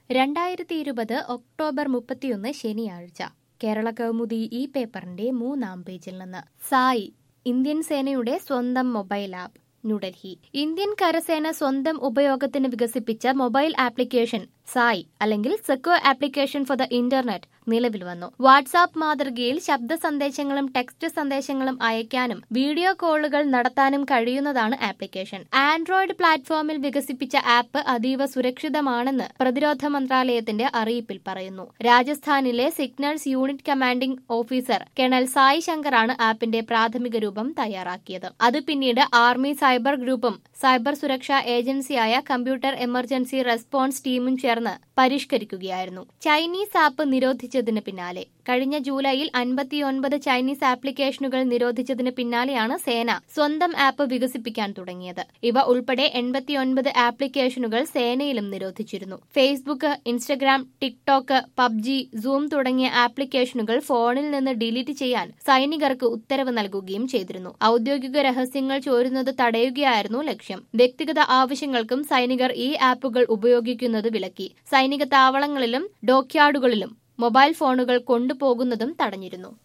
രണ്ടായിരത്തി ഇരുപത് ഒക്ടോബർ മുപ്പത്തിയൊന്ന് ശനിയാഴ്ച കേരള കൗമുദി ഈ പേപ്പറിന്റെ മൂന്നാം പേജിൽ നിന്ന് സായി ഇന്ത്യൻ സേനയുടെ സ്വന്തം മൊബൈൽ ആപ്പ് ന്യൂഡൽഹി ഇന്ത്യൻ കരസേന സ്വന്തം ഉപയോഗത്തിന് വികസിപ്പിച്ച മൊബൈൽ ആപ്ലിക്കേഷൻ സായ് അല്ലെങ്കിൽ secure application for the internet നിലവിൽ വന്നു വാട്സാപ്പ് മാതൃകയിൽ ശബ്ദ സന്ദേശങ്ങളും ടെക്സ്റ്റ് സന്ദേശങ്ങളും അയക്കാനും വീഡിയോ കോളുകൾ നടത്താനും കഴിയുന്നതാണ് ആപ്ലിക്കേഷൻ ആൻഡ്രോയിഡ് പ്ലാറ്റ്ഫോമിൽ വികസിപ്പിച്ച ആപ്പ് അതീവ സുരക്ഷിതമാണെന്ന് പ്രതിരോധ മന്ത്രാലയത്തിന്റെ അറിയിപ്പിൽ പറയുന്നു രാജസ്ഥാനിലെ signals unit commanding officer colonel Sai ശങ്കറാണ് ആപ്പിന്റെ പ്രാഥമിക രൂപം തയ്യാറാക്കിയത് അത് പിന്നീട് ആർമി സൈബർ ഗ്രൂപ്പും സൈബർ സുരക്ഷാ ഏജൻസിയായ കമ്പ്യൂട്ടർ എമർജൻസി റെസ്പോൺസ് ടീമും ചേർന്ന് പരിഷ്കരിക്കുകയായിരുന്നു ചൈനീസ് ആപ്പ് നിരോധിച്ചതിന് പിന്നാലെ കഴിഞ്ഞ ജൂലൈയിൽ അൻപത്തിയൊൻപത് ചൈനീസ് ആപ്ലിക്കേഷനുകൾ നിരോധിച്ചതിന് പിന്നാലെയാണ് സേന സ്വന്തം ആപ്പ് വികസിപ്പിക്കാൻ തുടങ്ങിയത് ഇവ ഉൾപ്പെടെ എൺപത്തിയൊൻപത് ആപ്ലിക്കേഷനുകൾ സേനയിലും നിരോധിച്ചിരുന്നു Facebook Instagram TikTok PUBG Zoom തുടങ്ങിയ ആപ്ലിക്കേഷനുകൾ ഫോണിൽ നിന്ന് ഡിലീറ്റ് ചെയ്യാൻ സൈനികർക്ക് ഉത്തരവ് നൽകുകയും ചെയ്തിരുന്നു ഔദ്യോഗിക രഹസ്യങ്ങൾ ചോരുന്നത് തടയുകയായിരുന്നു ലക്ഷ്യം വ്യക്തിഗത ആവശ്യങ്ങൾക്കും സൈനികർ ഈ ആപ്പുകൾ ഉപയോഗിക്കുന്നത് വിലക്കി സൈനിക താവളങ്ങളിലും ഡോക്യാർഡുകളിലും മൊബൈൽ ഫോണുകൾ കൊണ്ടുപോകുന്നതും തടഞ്ഞിരുന്നു